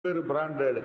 பல்வேறு branded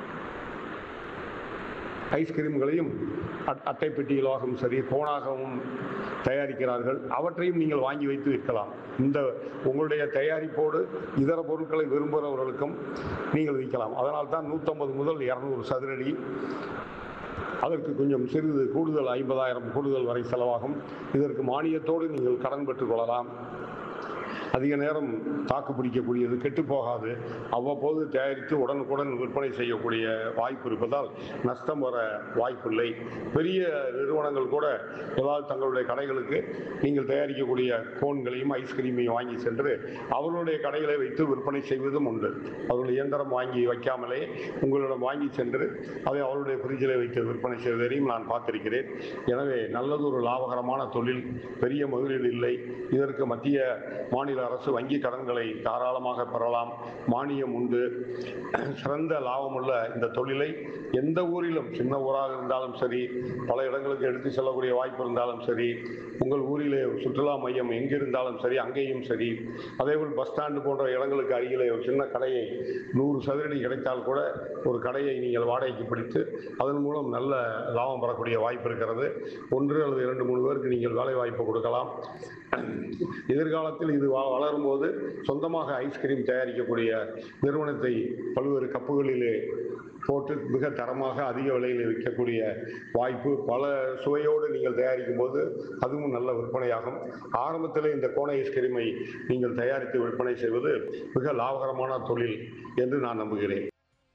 ஐஸ்கிரீம்களையும் at- அட்டை பெட்டிகளாகவும் சரி கோணாகவும் தயாரிக்கிறார்கள் அவற்றையும் நீங்கள் வாங்கி வைத்து விற்கலாம் இந்த உங்களுடைய தயாரிப்போடு இதர பொருட்களை விரும்புகிறவர்களுக்கும் நீங்கள் விற்கலாம் அதனால் தான் நூற்றம்பது முதல் இரநூறு சதுரடி அதற்கு கொஞ்சம் சிறிது கூடுதல் ஐம்பதாயிரம் கூடுதல் வரை செலவாகும் இதற்கு மானியத்தோடு நீங்கள் கடன் பெற்றுக்கொள்ளலாம் அதிக நேரம் தாக்கு பிடிக்கக்கூடியது கெட்டு போகாது அவ்வப்போது தயாரித்து உடனுக்குடன் விற்பனை செய்யக்கூடிய வாய்ப்பு இருப்பதால் நஷ்டம் வர வாய்ப்பில்லை பெரிய நிறுவனங்கள் கூட ஏதாவது தங்களுடைய கடைகளுக்கு நீங்கள் தயாரிக்கக்கூடிய கோன்களையும் ஐஸ்கிரீமையும் வாங்கி சென்று அவர்களுடைய கடைகளை வைத்து விற்பனை செய்வதும் உண்டு அவர்கள் இயந்திரம் வாங்கி வைக்காமலே உங்களிடம் வாங்கி சென்று அதை அவருடைய ஃப்ரிட்ஜில் வைத்து விற்பனை செய்வதையும் நான் பார்த்திருக்கிறேன் எனவே நல்லதொரு லாபகரமான தொழில் பெரிய முதலீடு இல்லை இதற்கு மத்திய மாநில அரசு வங்கி கடன்களை தாராளமாக பெறலாம் மானியம் உண்டு சிறந்த லாபமுள்ள இந்த தொழிலை எந்த ஊரிலும் சின்ன ஊராக இருந்தாலும் சரி பல இடங்களுக்கு எடுத்து செல்லக்கூடிய வாய்ப்பு இருந்தாலும் சரி உங்கள் ஊரிலே சுற்றுலா மையம் எங்கிருந்தாலும் சரி அங்கேயும் சரி அதேபோல் பஸ் ஸ்டாண்டு போன்ற இடங்களுக்கு அருகிலே ஒரு சின்ன கடையை நூறு சதுரடி கிடைத்தால் கூட ஒரு கடையை நீங்கள் வாடகைக்கு பிடித்து அதன் மூலம் நல்ல லாபம் பெறக்கூடிய வாய்ப்பு இருக்கிறது ஒன்று அல்லது இரண்டு மூணு பேருக்கு நீங்கள் வேலை வாய்ப்பு கொடுக்கலாம் எதிர்காலத்தில் இது வ- வளரும்போது சொந்தமாக ஐஸ்கிரீம் தயாரிக்கக்கூடிய நிறுவனத்தை பல்வேறு கப்புகளிலே போட்டு மிக தரமாக அதிக விலையில் விற்கக்கூடிய வாய்ப்பு பல சுவையோடு நீங்கள் தயாரிக்கும் போது அதுவும் நல்ல விற்பனையாகும் ஆரம்பத்தில் இந்த கோண ஐஸ்கிரீமை நீங்கள் தயாரித்து விற்பனை செய்வது மிக லாபகரமான தொழில் என்று நான் நம்புகிறேன்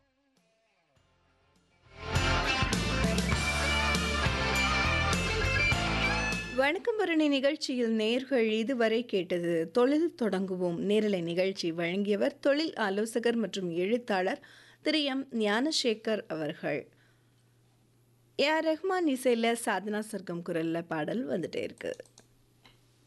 வணக்கம் பரணி நிகழ்ச்சியில் நேர்கள் இதுவரை கேட்டது தொழில் தொடங்குவோம் நேரலை நிகழ்ச்சி வழங்கியவர் தொழில் ஆலோசகர் மற்றும் எழுத்தாளர் திரு எம் ஞானசேகர் அவர்கள் ஏ ஆர் ரஹ்மான் இசையில் சாதனா சர்க்கம் குரல்ல பாடல் வந்துட்டே இருக்கு